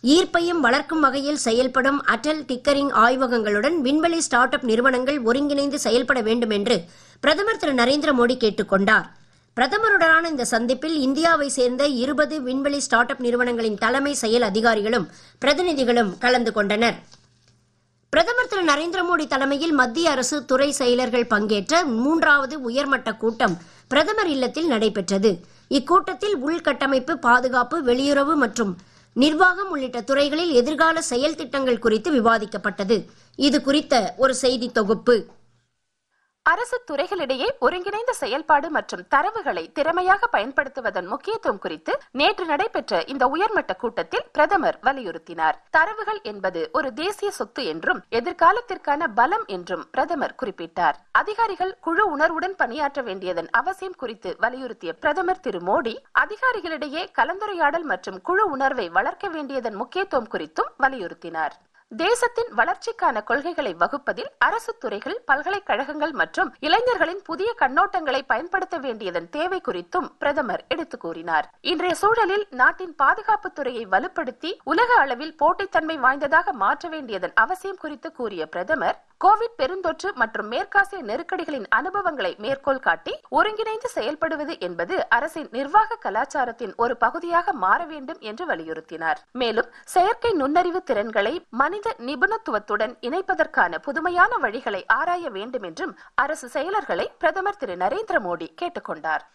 ஈர்ப்பையும் வளர்க்கும் வகையில் செயல்படும் அடல் டிக்கரிங் ஆய்வகங்களுடன் விண்வெளி ஸ்டார்ட் அப் நிறுவனங்கள் ஒருங்கிணைந்து செயல்பட வேண்டும் என்று பிரதமர் திரு நரேந்திர மோடி கேட்டுக் கொண்டார் பிரதமருடனான இந்த சந்திப்பில் இந்தியாவை சேர்ந்த இருபது விண்வெளி ஸ்டார்ட் அப் நிறுவனங்களின் தலைமை செயல் அதிகாரிகளும் பிரதிநிதிகளும் கலந்து கொண்டனர் பிரதமர் திரு நரேந்திர மோடி தலைமையில் மத்திய அரசு துறை செயலர்கள் பங்கேற்ற மூன்றாவது உயர்மட்ட கூட்டம் பிரதமர் இல்லத்தில் நடைபெற்றது இக்கூட்டத்தில் உள்கட்டமைப்பு பாதுகாப்பு வெளியுறவு மற்றும் நிர்வாகம் உள்ளிட்ட துறைகளில் எதிர்கால செயல் திட்டங்கள் குறித்து விவாதிக்கப்பட்டது இது குறித்த ஒரு செய்தி தொகுப்பு அரசு துறைகளிடையே ஒருங்கிணைந்த செயல்பாடு மற்றும் தரவுகளை திறமையாக பயன்படுத்துவதன் முக்கியத்துவம் குறித்து நேற்று நடைபெற்ற இந்த உயர்மட்ட கூட்டத்தில் பிரதமர் வலியுறுத்தினார் தரவுகள் என்பது ஒரு தேசிய சொத்து என்றும் எதிர்காலத்திற்கான பலம் என்றும் பிரதமர் குறிப்பிட்டார் அதிகாரிகள் குழு உணர்வுடன் பணியாற்ற வேண்டியதன் அவசியம் குறித்து வலியுறுத்திய பிரதமர் திரு மோடி அதிகாரிகளிடையே கலந்துரையாடல் மற்றும் குழு உணர்வை வளர்க்க வேண்டியதன் முக்கியத்துவம் குறித்தும் வலியுறுத்தினார் தேசத்தின் வளர்ச்சிக்கான கொள்கைகளை வகுப்பதில் அரசு துறைகள் பல்கலைக்கழகங்கள் மற்றும் இளைஞர்களின் புதிய கண்ணோட்டங்களை பயன்படுத்த வேண்டியதன் தேவை குறித்தும் பிரதமர் எடுத்து கூறினார் இன்றைய சூழலில் நாட்டின் பாதுகாப்பு துறையை வலுப்படுத்தி உலக அளவில் போட்டித்தன்மை வாய்ந்ததாக மாற்ற வேண்டியதன் அவசியம் குறித்து கூறிய பிரதமர் கோவிட் பெருந்தொற்று மற்றும் மேற்காசிய நெருக்கடிகளின் அனுபவங்களை மேற்கோள் காட்டி ஒருங்கிணைந்து செயல்படுவது என்பது அரசின் நிர்வாக கலாச்சாரத்தின் ஒரு பகுதியாக மாற வேண்டும் என்று வலியுறுத்தினார் மேலும் செயற்கை நுண்ணறிவு திறன்களை மனித நிபுணத்துவத்துடன் இணைப்பதற்கான புதுமையான வழிகளை ஆராய வேண்டும் என்றும் அரசு செயலர்களை பிரதமர் திரு நரேந்திர மோடி கேட்டுக்கொண்டார்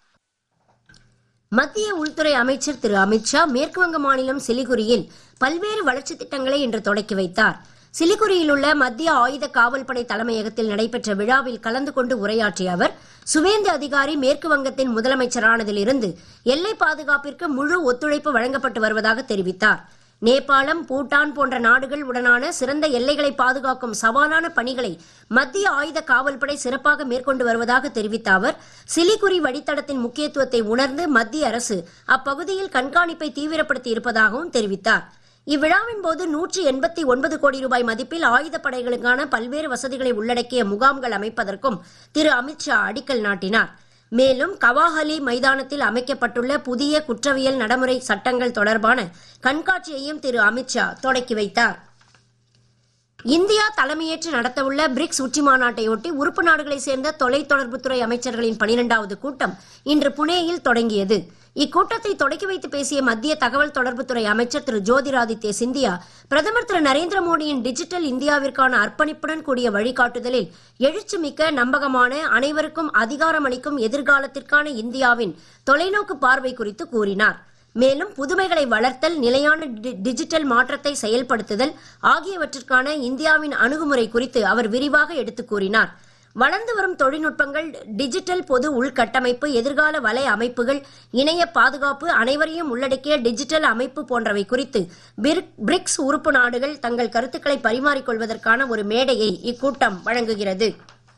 மத்திய உள்துறை அமைச்சர் திரு அமித்ஷா மேற்குவங்க மாநிலம் சிலிகுரியில் பல்வேறு வளர்ச்சி திட்டங்களை இன்று தொடக்கி வைத்தார் சிலிகுரியில் உள்ள மத்திய ஆயுத காவல்படை தலைமையகத்தில் நடைபெற்ற விழாவில் கலந்து கொண்டு உரையாற்றிய அவர் சுவேந்து அதிகாரி மேற்கு வங்கத்தின் முதலமைச்சரானதிலிருந்து எல்லை பாதுகாப்பிற்கு முழு ஒத்துழைப்பு வழங்கப்பட்டு வருவதாக தெரிவித்தார் நேபாளம் பூட்டான் போன்ற நாடுகள் உடனான சிறந்த எல்லைகளை பாதுகாக்கும் சவாலான பணிகளை மத்திய ஆயுத காவல்படை சிறப்பாக மேற்கொண்டு வருவதாக தெரிவித்த அவர் சிலிகுரி வழித்தடத்தின் முக்கியத்துவத்தை உணர்ந்து மத்திய அரசு அப்பகுதியில் கண்காணிப்பை தீவிரப்படுத்தி இருப்பதாகவும் தெரிவித்தார் இவ்விழாவின் போது நூற்றி எண்பத்தி ஒன்பது கோடி ரூபாய் மதிப்பில் ஆயுதப் படைகளுக்கான பல்வேறு வசதிகளை உள்ளடக்கிய முகாம்கள் அமைப்பதற்கும் திரு அமித்ஷா அடிக்கல் நாட்டினார் மேலும் கவாஹலி மைதானத்தில் அமைக்கப்பட்டுள்ள புதிய குற்றவியல் நடைமுறை சட்டங்கள் தொடர்பான கண்காட்சியையும் திரு அமித்ஷா தொடக்கி வைத்தார் இந்தியா தலைமையேற்று நடத்தவுள்ள பிரிக்ஸ் உச்சி மாநாட்டையொட்டி உறுப்பு நாடுகளைச் சேர்ந்த தொலைத்தொடர்புத்துறை அமைச்சர்களின் பனிரெண்டாவது கூட்டம் இன்று புனேயில் தொடங்கியது இக்கூட்டத்தை தொடக்கி வைத்து பேசிய மத்திய தகவல் தொடர்புத்துறை அமைச்சர் திரு ஜோதிராதித்ய சிந்தியா பிரதமர் திரு நரேந்திர மோடியின் டிஜிட்டல் இந்தியாவிற்கான அர்ப்பணிப்புடன் கூடிய வழிகாட்டுதலில் எழுச்சிமிக்க நம்பகமான அனைவருக்கும் அதிகாரமளிக்கும் எதிர்காலத்திற்கான இந்தியாவின் தொலைநோக்கு பார்வை குறித்து கூறினார் மேலும் புதுமைகளை வளர்த்தல் நிலையான டிஜிட்டல் மாற்றத்தை செயல்படுத்துதல் ஆகியவற்றிற்கான இந்தியாவின் அணுகுமுறை குறித்து அவர் விரிவாக எடுத்துக் கூறினார் வளர்ந்து வரும் தொழில்நுட்பங்கள் டிஜிட்டல் பொது உள்கட்டமைப்பு எதிர்கால வலை அமைப்புகள் இணைய பாதுகாப்பு அனைவரையும் உள்ளடக்கிய டிஜிட்டல் அமைப்பு போன்றவை குறித்து பிரிக்ஸ் உறுப்பு நாடுகள் தங்கள் கருத்துக்களை பரிமாறிக்கொள்வதற்கான ஒரு மேடையை இக்கூட்டம் வழங்குகிறது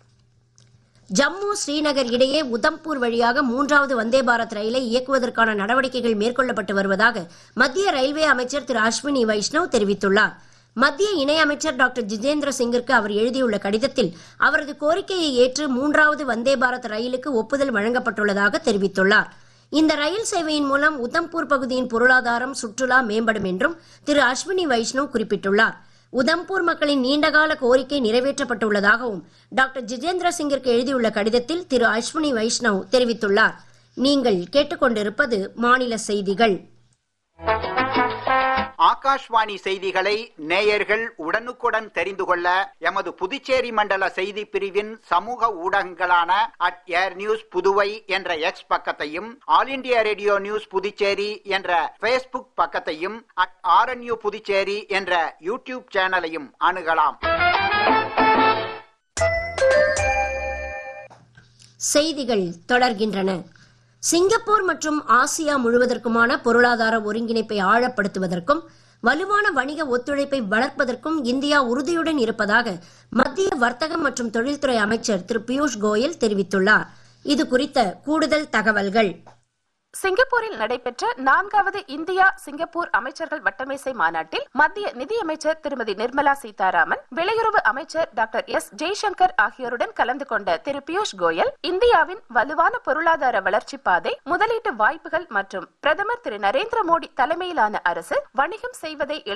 ஜம்மு ஸ்ரீநகர் இடையே உதம்பூர் வழியாக மூன்றாவது வந்தே பாரத் ரயிலை இயக்குவதற்கான நடவடிக்கைகள் மேற்கொள்ளப்பட்டு வருவதாக மத்திய ரயில்வே அமைச்சர் திரு அஸ்வினி வைஷ்ணவ் தெரிவித்துள்ளார் மத்திய இணையமைச்சர் டாக்டர் ஜிதேந்திர சிங்கிற்கு அவர் எழுதியுள்ள கடிதத்தில் அவரது கோரிக்கையை ஏற்று மூன்றாவது வந்தே பாரத் ரயிலுக்கு ஒப்புதல் வழங்கப்பட்டுள்ளதாக தெரிவித்துள்ளார் இந்த ரயில் சேவையின் மூலம் உதம்பூர் பகுதியின் பொருளாதாரம் சுற்றுலா மேம்படும் என்றும் திரு அஸ்வினி வைஷ்ணவ் குறிப்பிட்டுள்ளார் உதம்பூர் மக்களின் நீண்டகால கோரிக்கை நிறைவேற்றப்பட்டுள்ளதாகவும் டாக்டர் ஜிதேந்திர சிங்கிற்கு எழுதியுள்ள கடிதத்தில் திரு அஸ்வினி வைஷ்ணவ் தெரிவித்துள்ளார் நீங்கள் கேட்டுக்கொண்டிருப்பது மாநில செய்திகள் ஆகாஷ்வாணி செய்திகளை நேயர்கள் உடனுக்குடன் தெரிந்து கொள்ள எமது புதுச்சேரி மண்டல செய்தி பிரிவின் சமூக ஊடகங்களான அட் ஏர் நியூஸ் புதுவை என்ற எக்ஸ் பக்கத்தையும் all India radio news Puducherry என்ற பேஸ்புக் பக்கத்தையும் அட் ஆர்என்யூ புதுச்சேரி என்ற யூடியூப் சேனலையும் அணுகலாம் செய்திகள் தொடர்கின்றன சிங்கப்பூர் மற்றும் ஆசியா முழுவதற்குமான பொருளாதார ஒருங்கிணைப்பை ஆழப்படுத்துவதற்கும் வலுவான வணிக ஒத்துழைப்பை வளர்ப்பதற்கும் இந்தியா உறுதியுடன் இருப்பதாக மத்திய வர்த்தகம் மற்றும் தொழில்துறை அமைச்சர் திரு பியூஷ் கோயல் தெரிவித்துள்ளார் இது குறித்த கூடுதல் தகவல்கள் சிங்கப்பூரில் நடைபெற்ற நான்காவது இந்தியா சிங்கப்பூர் அமைச்சர்கள் வட்டமேசை மாநாட்டில் மத்திய நிதியமைச்சர் திருமதி நிர்மலா சீதாராமன் வெளியுறவு அமைச்சர் டாக்டர் எஸ் ஜெய்சங்கர் ஆகியோருடன் கலந்து கொண்ட திரு பியூஷ் கோயல் இந்தியாவின் வலுவான பொருளாதார வளர்ச்சி பாதை முதலீட்டு வாய்ப்புகள் மற்றும் பிரதமர் திரு நரேந்திர மோடி தலைமையிலான அரசு வணிகம் செய்வதை